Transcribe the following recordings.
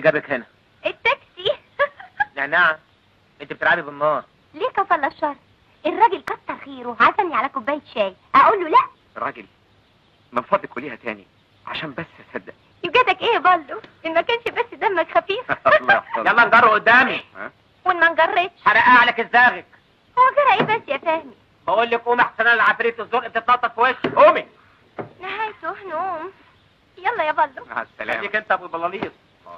جابك هنا التاكسي نعناع انت بتلعبي بالنار ليه كفل الشر الراجل كتر خيره عزمني على كوبايه شاي اقول له لا راجل من فضلك قوليها تاني عشان بس اصدق يوجدك ايه يا بالو ان ما كانش بس دمك خفيف الله يحفظك. يلا نجر قدامي ها؟ وان ما نجرتش حرقها على كزاغك هو جرى ايه بس يا فهمي بقول لك قومي احسن انا العفريت الزرق بتتنطط في وشي قومي نهايته نوم يلا يا بالو مع السلامة خليك انت ابو البلاليط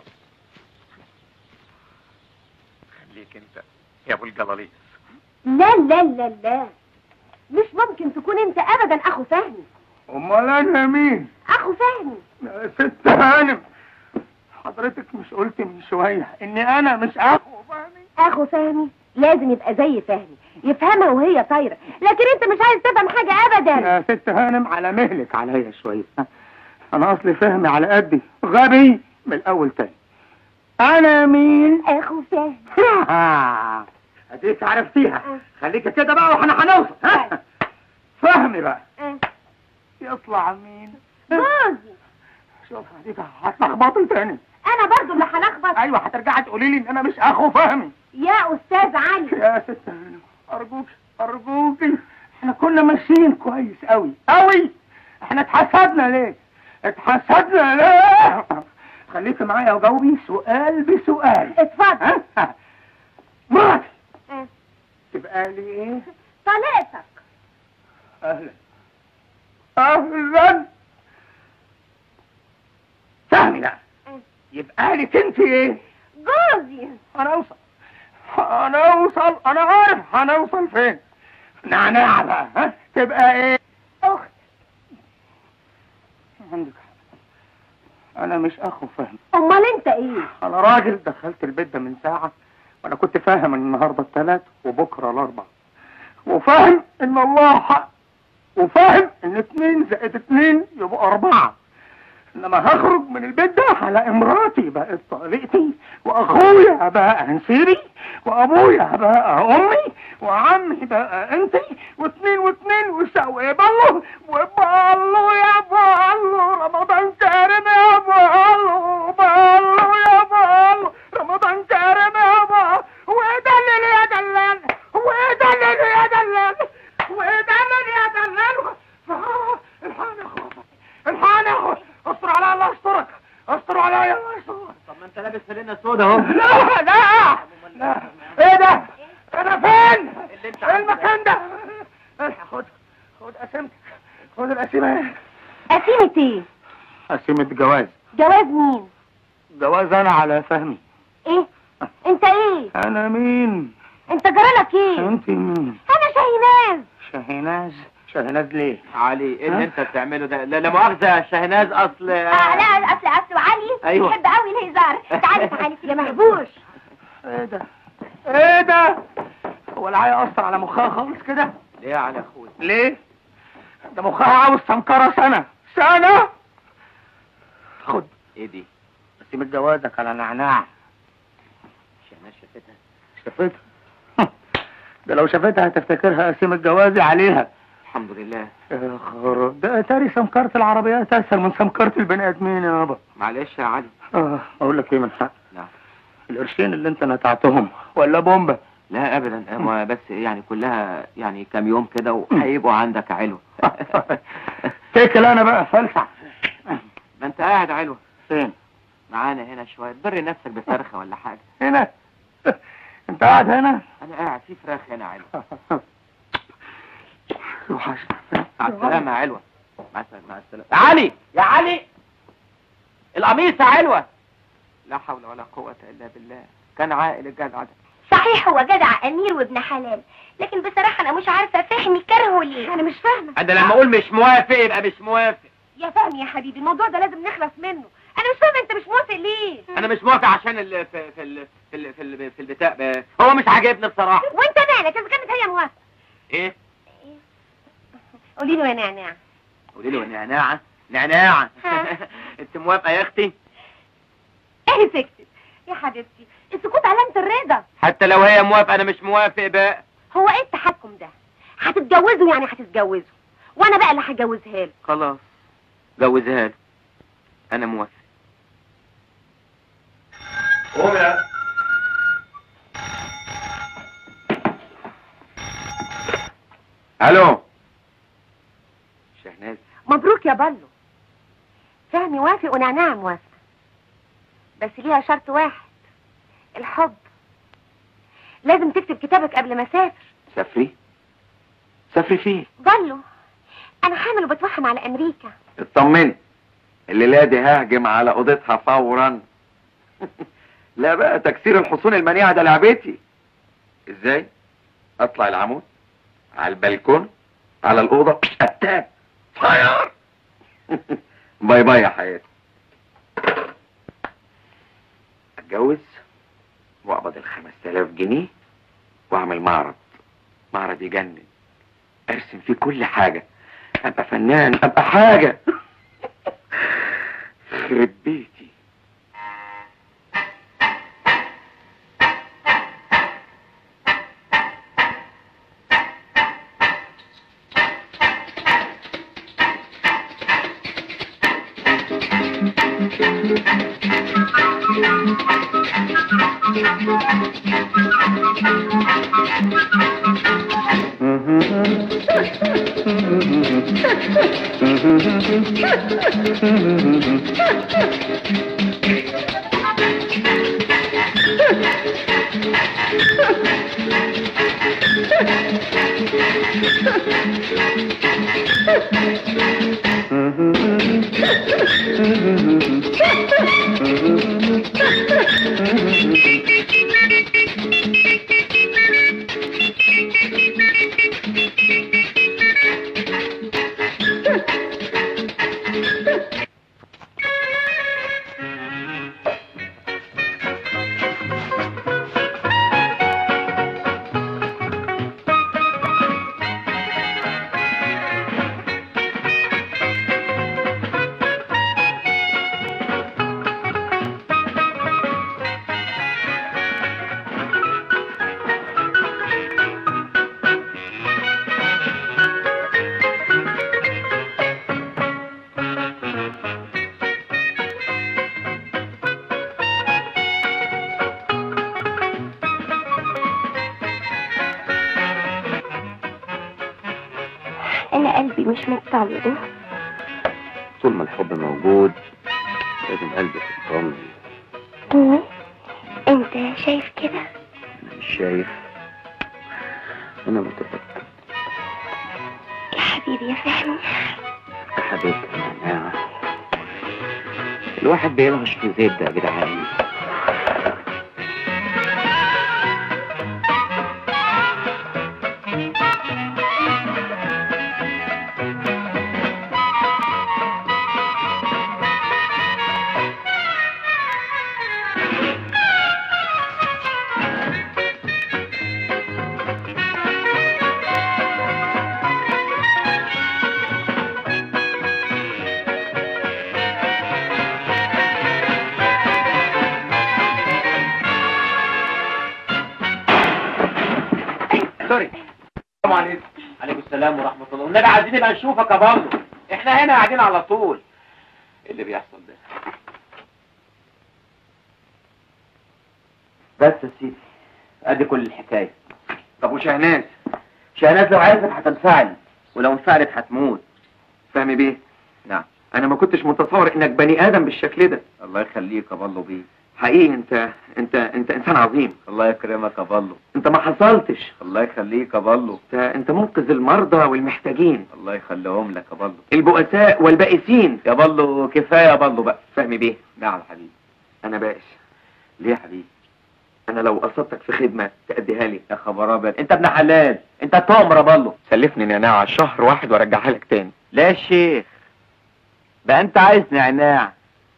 خليك انت يا ابو الجلاليس لا لا لا لا مش ممكن تكون انت ابدا اخو فهمي امال انا مين اخو فهمي يا ست هانم حضرتك مش قلت من شويه اني انا مش اخو فهمي اخو فهمي لازم يبقى زي فهمي يفهمها وهي طايره لكن انت مش عايز تفهم حاجه ابدا يا ست هانم على مهلك عليا شويه ها؟ انا اصلي فهمي على قدي غبي من الاول تاني انا مين اخو فهمي اديك عرفتيها خليك كده بقى واحنا هنوصل ها فهمي بقى اه. يطلع مين جوزي شوف اديك هتلخبطي تاني انا برضو اللي هلخبط ايوه هترجعي تقولي لي ان انا مش اخو فهمي يا استاذ علي يا ست هانم ارجوك ارجوك احنا كنا ماشيين كويس قوي قوي احنا اتحسدنا ليه اتحسدنا ليه خليكي معايا وجاوبي سؤال بسؤال اتفضل ها مراتي اه. تبقى لي ايه طليقتك اهلا اهلا فهمي بقى اه. يبقى لك انت ايه جوزي هنوصل هنوصل انا عارف هنوصل فين نعناع بقى ها تبقى ايه اخت عندك حق. انا مش اخو فهم امال انت ايه انا راجل دخلت البيت ده من ساعة وانا كنت فاهم ان النهاردة الثلاث وبكرة الاربع وفاهم ان الله حق وفاهم ان اتنين زائد اتنين يبقى اربعة انما هخرج من البيت ده على مراتي بقت طليقتي واخويا بقى انسيري وابويا بقى امي وعمي بقى انتي واتنين واتنين وسوي بالله وبالله يا بالله رمضان كريم يا بالله بالله يا بالله رمضان كريم يا بالله ودلل يا دلال ودلل يا دلال ودلل يا دلال آه، الحقني يا اخويا الحقني يا اخويا استر عليا الله يسترك استر عليا الله يسترك طب ما انت لابس فانلة سودا اهو لا لا لا ايه ده انا فين اللي انت ايه المكان ده خد خد قسمتك خد القسيمة قسيمة ايه قسيمة جواز جواز مين جواز انا على فهمي ايه انت ايه انا مين انت جرالك ايه انت مين انا شاهيناز شاهناز شاهناز ليه علي ايه ها؟ اللي انت بتعمله ده لا لا مؤاخذة يا شاهناز اصل اه لا اصل اصل علي أيوة. بيحب قوي الهزار تعالي تعالي يا مهبوش ايه ده ايه ده هو العيا اثر على مخها خالص كده ليه يا علي اخويا ليه ده مخها عاوز سمكرة سنة سنة خد ايه دي قسيمة جوازك على نعناع شاهناز شافتها شافتها ده لو شافتها هتفتكرها قسيمة جوازي عليها الحمد لله يا خراب ده اتاري سمكرة العربيات اسهل من سمكرة البني ادمين يابا معلش يا علي اه اقول لك ايه من حق نعم القرشين اللي انت نتعتهم ولا بومبا لا ابدا ما بس يعني كلها يعني كام يوم كده وهيبقوا عندك علو تكل انا بقى فلسع ما انت قاعد علو فين معانا هنا شويه بري نفسك بفرخه ولا حاجه هنا انت قاعد هنا انا قاعد في فراخ هنا علو وحشنا مع السلامه يا علوه مع السلامه مع السلامه يا علي يا علي القميص يا علوه لا حول ولا قوه الا بالله كان عاقل الجدع ده صحيح هو جدع امير وابن حلال لكن بصراحه انا مش عارفه فهمي كرهه ليه انا مش فاهمه انا لما اقول مش موافق يبقى مش موافق يا فهمي يا حبيبي الموضوع ده لازم نخلص منه انا مش فاهمه انت مش موافق ليه انا مش موافق عشان ال في في ال في ال في, ال في البتاع ب- هو مش عاجبني بصراحه وانت مالك اذا كانت هي موافقه ايه قولي له يا نعناع قولي له نعناعه نعناعه ها. انت موافقه يا اختي ايه سكتت يا حبيبتي السكوت علامه الرضا حتى لو هي موافقه انا مش موافق بقى هو ايه التحكم ده هتتجوزوا يعني هتتجوزوا وانا بقى اللي هجوزها له خلاص جوزها له انا موافق قوم يا الو شهناز مبروك يا بلو فهمي وافق ونعناع موافقة بس ليها شرط واحد الحب لازم تكتب كتابك قبل ما اسافر سافري سافري فين بلو انا حامل وبتوحم على امريكا اطمني الليله دي ههجم على اوضتها فورا لا بقى تكسير الحصون المنيعه ده لعبتي ازاي اطلع العمود على البلكون على الاوضه اتاك فاير باي باي يا حياتي اتجوز واقبض الخمس تلاف جنيه واعمل معرض معرض يجنن ارسم فيه كل حاجه ابقى فنان ابقى حاجه خرب بيتي انا قلبي مش مطمن طول ما الحب موجود لازم قلبك يطمن مم. انت شايف كده انا مش شايف انا متفكر يا حبيبي يا فهمي يا حبيبتي يا جماعة الواحد بيلغش في زيت ده يا جدعان سوري السلام عليكم عليكم السلام ورحمة الله والنبي عايزين نبقى نشوفك يا برضه احنا هنا قاعدين على طول ايه اللي بيحصل ده بس يا سيدي ادي كل الحكاية طب وشهناز شهناز لو عايزك هتنفعل ولو انفعلت هتموت فهمي بيه نعم انا ما كنتش متصور انك بني ادم بالشكل ده الله يخليك يا بالله بيه حقيقي انت انت انت انسان عظيم الله يكرمك يا بالله انت ما حصلتش الله يخليك يا بالله انت انت منقذ المرضى والمحتاجين الله يخليهم لك يا بالله البؤساء والبائسين يا بالله كفاية يا بالله بقى فهمي بيه نعم حبيبي انا بائس ليه يا حبيبي انا لو قصدتك في خدمه تأديها لي يا خبر ابيض انت ابن حلال انت تؤمر يا بالله سلفني نعناع شهر واحد وارجعها لك تاني لا يا شيخ بقى انت عايز نعناع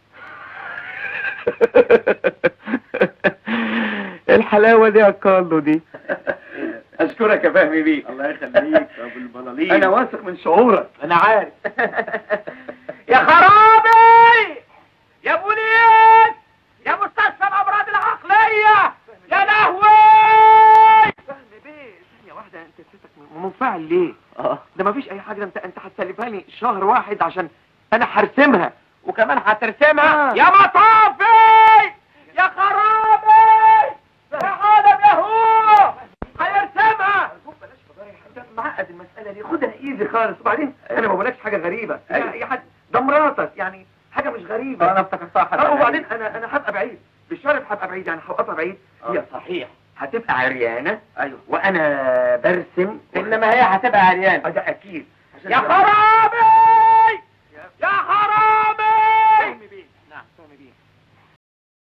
الحلاوه دي يا كارلو دي اشكرك يا فهمي بيه الله يخليك يا ابو البلالين انا واثق من شعورك انا عارف يا خرابي يا بوليس يا مستشفى الامراض العقليه يا لهوي فهمي بيه ثانيه واحده انت صوتك منفعل ليه ده مفيش اي حاجه انت انت هتسلفها لي شهر واحد عشان انا هرسمها وكمان هترسمها آه. يا مطافي يا خرابي حاجه دي خدها ايزي خالص وبعدين انا ما بقولكش حاجه غريبه أيوة. يا حد ده مراتك يعني حاجه مش غريبه انا افتكرتها حاجه اه وبعدين انا انا هبقى بعيد بالشرف هبقى بعيد يعني هوقفها بعيد هي آه. صحيح هتبقى عريانه ايوه وانا برسم انما هي هتبقى عريان آه، ده اكيد عشان يا تبقى- خرابي